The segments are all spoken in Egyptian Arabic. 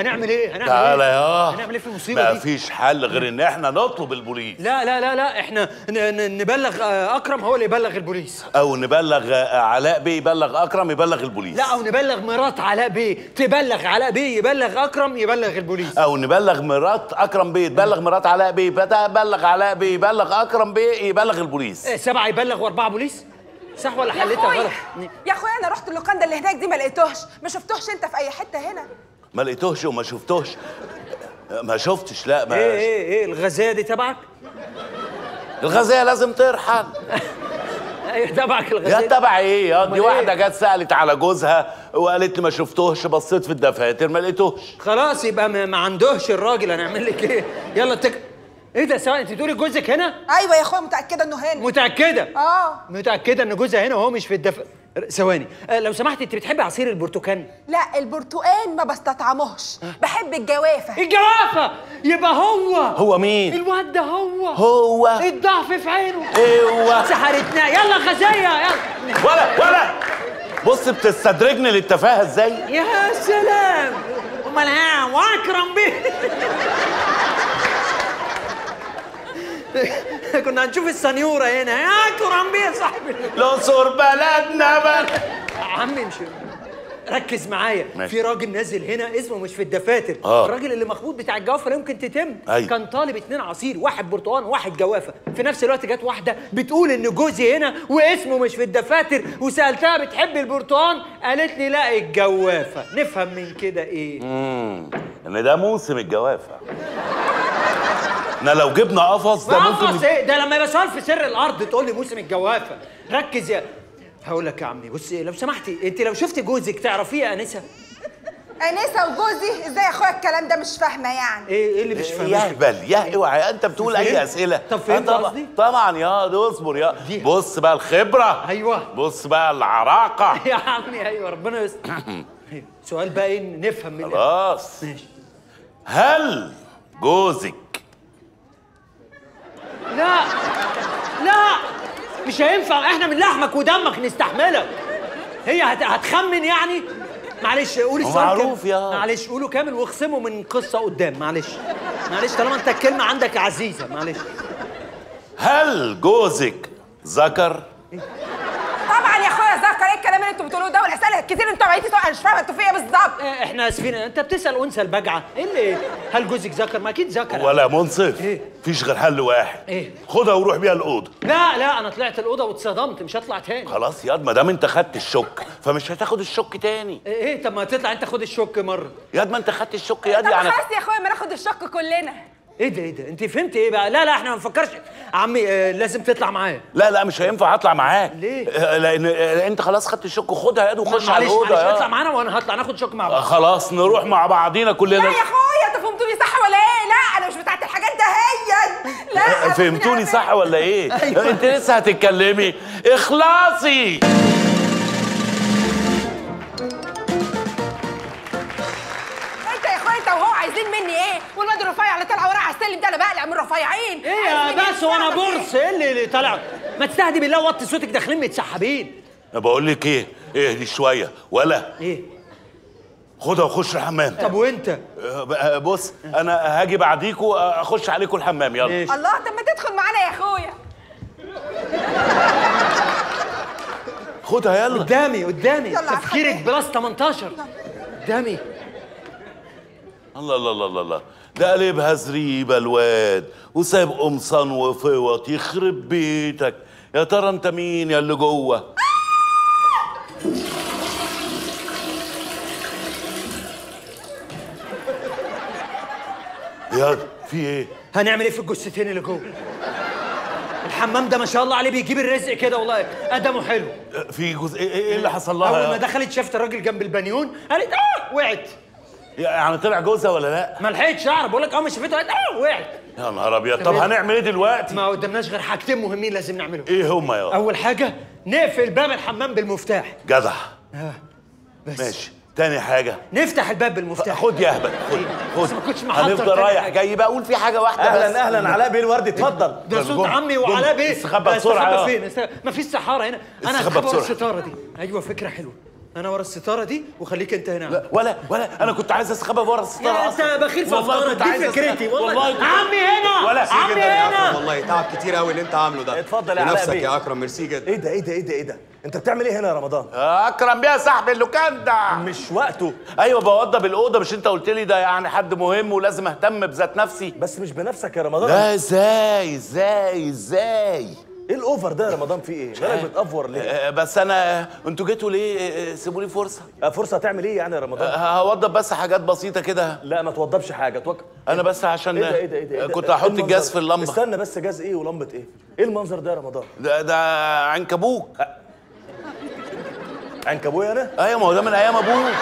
هنعمل ايه هنعمل تعالى ايه يا هنعمل ايه في المصيبه دي مفيش حل غير ان احنا نطلب البوليس لا لا لا لا احنا ن- ن- نبلغ آه، اكرم هو اللي يبلغ البوليس او نبلغ آه، علاء بيه يبلغ اكرم يبلغ البوليس لا او نبلغ مرات علاء بيه تبلغ علاء بيه يبلغ اكرم يبلغ البوليس او نبلغ مرات اكرم بيه تبلغ مرات علاء بيه بلغ علاء بيه يبلغ اكرم بيه يبلغ البوليس آه، سبعه يبلغ واربعه بوليس صح ولا يا حلتها اخويا غلط يا اخويا انا رحت اللوكاندا اللي هناك دي ما لقيتوش ما شفتوش انت في اي حته هنا ما لقيتوش وما شفتوش ما شفتش لا ما ايه ايه ايه الغازيه دي تبعك الغازيه لازم ترحل ايوه تبعك يا الغازيه تبع ايه يا دي أمال واحده إيه؟ جت سالت على جوزها وقالت لي ما شفتوش بصيت في الدفاتر ما لقيتوش خلاص يبقى ما ما عندهش الراجل هنعمل لك ايه يلا تك ايه ده سواء انت بتقولي جوزك هنا ايوه يا اخويا متاكده انه هنا متاكده اه متاكده ان جوزها هنا وهو مش في الدفء ثواني آه، لو سمحت انت بتحبي عصير البرتقال لا البرتقال ما بستطعمهش بحب الجوافه الجوافه يبقى هو هو مين الواد ده هو هو الضعف في عينه هو سحرتنا يلا غزيه يلا ولا ولا بص بتستدرجني للتفاهه ازاي يا سلام امال ها واكرم بيه كنا هنشوف السنيوره هنا يا اكرم بيه يا صاحبي الاقصر بلدنا بل عمي مش ركز معايا ماشي. في راجل نازل هنا اسمه مش في الدفاتر آه. الراجل اللي مخبوط بتاع الجوافه لا يمكن تتم أيوة. كان طالب اتنين عصير واحد برتقال وواحد جوافه في نفس الوقت جت واحده بتقول ان جوزي هنا واسمه مش في الدفاتر وسالتها بتحب البرتقال قالت لي لا الجوافه نفهم من كده ايه امم ان ده موسم الجوافه احنا لو جبنا قفص ده قفص ممكن ايه ده لما يبقى سؤال في سر الارض تقول لي موسم الجوافه ركز يا هقول لك يا عمي بصي لو سمحتي انت لو شفتي جوزك تعرفيه يا انسه انسه وجوزي ازاي يا اخويا الكلام ده مش فاهمه يعني ايه ايه اللي مش فاهمه يهبل يا اوعى انت بتقول فهمت؟ اي اسئله طب فهمت آه طبعا قصدي؟ طبعا يا ده اصبر يا دي. بص بقى الخبره ايوه بص بقى العراقه يا عمي ايوه ربنا يستر أيوة. سؤال بقى ايه نفهم من خلاص ماشي هل جوزك لا لا مش هينفع احنا من لحمك ودمك نستحملك هي هت... هتخمن يعني معلش قولي هو السؤال معروف كامل. يا. معلش قوله كامل واخصمه من قصه قدام معلش معلش طالما انت الكلمه عندك عزيزه معلش هل جوزك ذكر طبعا يا اخويا ذكر ايه الكلام اللي انتوا بتقولوه ده والاسئله الكتير اللي انتوا عمالين تسالوا انا مش فاهمه انتوا في ايه بالظبط آه، احنا اسفين انت بتسال انثى البجعه ايه اللي هل جوزك ذكر ما اكيد ذكر ولا منصف إيه؟ فيش غير حل واحد إيه؟ خدها وروح بيها الاوضه لا لا انا طلعت الاوضه واتصدمت مش هطلع تاني خلاص ياض ما دام انت خدت الشك فمش هتاخد الشك تاني ايه إيه، طب ما تطلع انت خد الشك مره ياض ما انت خدت الشك ياض طب يعني خلاص يا اخويا ما ناخد الشك كلنا ايه ده ايه ده انت فهمت ايه بقى لا لا احنا ما نفكرش عمي آه لازم تطلع معايا لا لا مش هينفع اطلع معاك ليه؟ آه، لان آه، انت خلاص خدت الشك خدها ياض وخش على معلش الاوضه معلش ياض. اطلع معانا وانا هطلع ناخد شك مع آه، بعض خلاص نروح مع بعضينا كلنا لا يا اخويا انتوا فهمتوني صح ولا ايه لا انا مش بتاعت الحاجات ده هي لا فهمتوني صح ولا ايه؟ أيوة. انت لسه هتتكلمي اخلاصي انت يا اخويا انت وهو عايزين مني ايه والواد الرفيع اللي طالع ورا على السلم ده انا بقلع من الرفيعين ايه يا عايز مني بس وانا إيه؟ بورس ايه اللي, اللي طالع ما تستهدي بالله وطي صوتك داخلين متسحبين انا بقول لك ايه؟ اهدي شويه ولا ايه خدها وخش الحمام طب وانت آه، بقى بص انا هاجي بعديكوا آه، اخش عليكوا الحمام يلا ماشي الله طب ما تدخل معانا يا اخويا خدها يلا قدامي قدامي يلا على تفكيرك الحمام. بلس 18 قدامي الله الله الله الله الله ده قلبها زريبه الواد وسايب قمصان وفوط يخرب بيتك يا ترى انت مين يا اللي جوه يا في ايه هنعمل ايه في الجثتين اللي جوه الحمام ده ما شاء الله عليه بيجيب الرزق كده والله ادمه حلو في جزء ايه إيه اللي حصل لها اول ما يا- دخلت شافت الراجل جنب البنيون قالت اه وقعت يعني طلع جوزها ولا لا ما لحقتش اعرف بقول لك اول ما شافته قالت اه وقعت يا نهار ابيض طب هنعمل ايه دلوقتي ما قدامناش غير حاجتين مهمين لازم نعملهم ايه هما يا اول حاجه نقفل باب الحمام بالمفتاح جدع بس ماشي تاني حاجه نفتح الباب بالمفتاح خد يا اهبل خد بس خد ما كنتش محضر هنفضل تاني رايح حاجة. جاي بقول في حاجه واحده بس اهلا اهلا علاء بيه الورد اتفضل ده صوت جم- عمي جم. وعلاء بيه استخبى آه، بسرعة، استخبى آه. فين است- ما فيش سحاره هنا انا استخبى هستخبى ورا بسرعة. الستاره دي ايوه فكره حلوه انا ورا الستاره دي وخليك انت هنا لا ولا ولا انا كنت عايز استخبى ورا الستاره يا انت أصلاً. بخيل في والله افكارك كنت عايز دي أستخبى. فكرتي والله, والله كنت- عمي هنا ولا ميرسي عمي جدا يا اكرم هنا والله تعب كتير قوي اللي انت عامله ده اتفضل يا علاء لنفسك بيه. يا اكرم ميرسي جدا ايه ده ايه ده ايه ده ايه ده انت بتعمل ايه هنا يا رمضان اكرم بيها صاحبي اللوكان ده مش وقته ايوه بوضب الاوضه مش انت قلت لي ده يعني حد مهم ولازم اهتم بذات نفسي بس مش بنفسك يا رمضان لا ازاي ازاي ازاي ايه الاوفر ده يا رمضان في ايه مالك بتافور ليه آه، بس انا انتوا جيتوا ليه آه، سيبوا لي فرصه آه، فرصه تعمل ايه يعني يا آه، رمضان هوضب بس حاجات بسيطه كده لا ما توضبش حاجه توك... انا بس عشان ايه ده ايه ده ايه ده, إيه ده؟ كنت إيه هحط المنظر الجاز ده؟ في اللمبه استنى بس جاز ايه ولمبه ايه ايه المنظر ده يا رمضان ده ده عنكبوت عنكبوي انا ايوه ما هو ده من ايام ابوك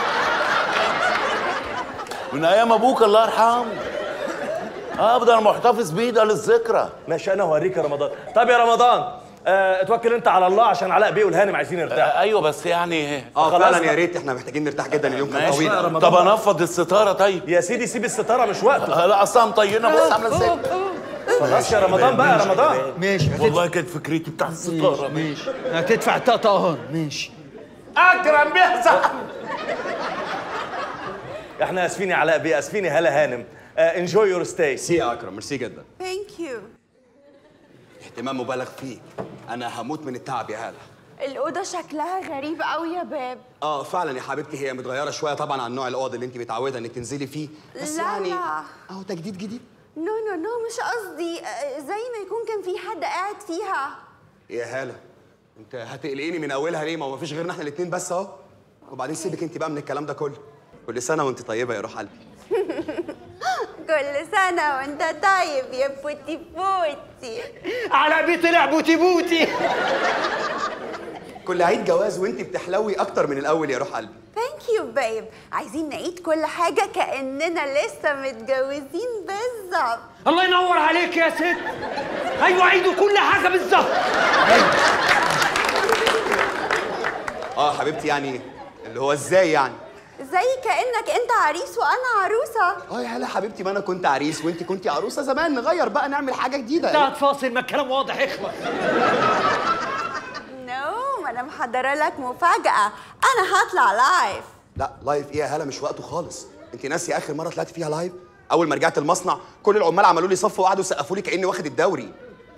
من ايام ابوك الله يرحمه اه ده انا محتفظ بيه ده للذكرى ماشي انا هوريك يا رمضان طب يا رمضان آه اتوكل انت على الله عشان علاء بيه والهانم عايزين يرتاحوا آه ايوه بس يعني اه خلاص فعلا بقى. يا ريت احنا محتاجين نرتاح جدا اليوم كان ماشي طويل بقى أوي. رمضان طب انفض الستاره طيب يا سيدي سيب الستاره مش وقته آه، لا اصلا مطينه بص عامله ازاي خلاص يا رمضان بقى يا رمضان ماشي هتدفع والله كانت فكرتي بتاع الستاره ماشي هتدفع طقطقان ماشي اكرم بيها صاحبي احنا اسفين يا علاء بيه اسفين يا هلا هانم انجوي يور ستاي ميرسي يا اكرم ميرسي جدا ثانك يو اهتمام مبالغ فيه انا هموت من التعب يا هاله الأوضة شكلها غريب قوي يا باب اه فعلا يا حبيبتي هي متغيره شويه طبعا عن نوع الاوض اللي انت متعوده انك تنزلي فيه بس لا، يعني لا. اهو تجديد جديد نو نو نو مش قصدي آه، زي ما يكون كان في حد قاعد فيها يا هاله انت هتقلقيني من اولها ليه ما هو مفيش غيرنا احنا الاثنين بس اهو وبعدين سيبك انت بقى من الكلام ده كله كل سنه وانت طيبه يا روح قلبي كل سنة وانت طيب يا بوتي بوتي على بيه طلع بوتي بوتي كل عيد جواز وانت بتحلوي اكتر من الاول يا روح قلبي ثانك يو بيب عايزين نعيد كل حاجة كأننا لسه متجوزين بالظبط الله ينور عليك يا ست ايوه عيدوا كل حاجه بالظبط اه حبيبتي يعني اللي هو ازاي يعني زي كأنك انت عريس وانا عروسة اه يا هلا حبيبتي ما انا كنت عريس وانت كنت عروسه زمان نغير بقى نعمل حاجه جديده ده هتفاصل ما الكلام واضح اخلص نو ما انا محضرة لك مفاجأة انا هطلع لايف لا لايف ايه يا هلا مش وقته خالص انت ناسي اخر مره طلعتي فيها لايف اول ما رجعت المصنع كل العمال عملوا لي صف وقعدوا يسقفوا لي كاني واخد الدوري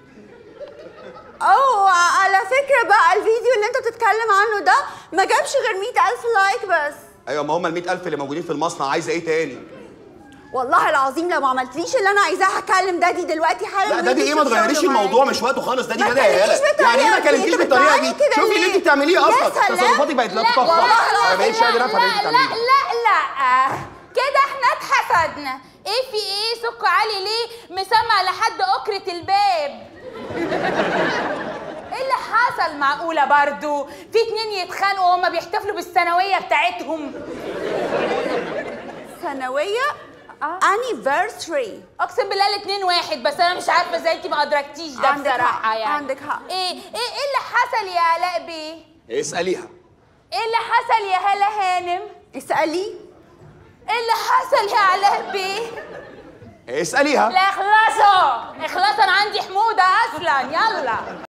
اوه على فكرة بقى الفيديو اللي انت بتتكلم عنه ده ما جابش غير مئة ألف لايك بس ايوه ما هم ال ألف اللي موجودين في المصنع عايزه ايه تاني والله العظيم لو ما عملتليش اللي انا عايزاه هكلم دادي دلوقتي حالا لا ده دي ويجي ايه ما يشوف تغيريش شغله معايا. الموضوع مش وقته خالص ده دي ما كده يا تكلمنيش هلا يعني ايه ما بالطريقة دي، كلمتيش انت بالطريقه بتزعلي دي كده شوفي ليه؟ اللي انت بتعمليه يا اصلا سلام. تصرفاتك بقت لا تقف والله ما بقتش قادر افهم اللي انت لا بتعمليه لا لا كده احنا اتحسدنا ايه في ايه سك علي ليه مسمع لحد أكرة الباب ايه اللي حصل معقولة برضو في اتنين يتخانقوا وهما بيحتفلوا بالثانوية بتاعتهم ثانوية anniversary اقسم بالله الاتنين واحد بس انا مش عارفة ازاي انتي ما ادركتيش ده عندك بصراحة حق، يعني عندك حق. ايه ايه ايه اللي حصل يا علاء بيه اساليها ايه اللي حصل يا هلا هانم اسألي ايه اللي حصل يا علاء بيه اساليها لا اخلصوا اخلصوا انا عندي حموضة اصلا يلا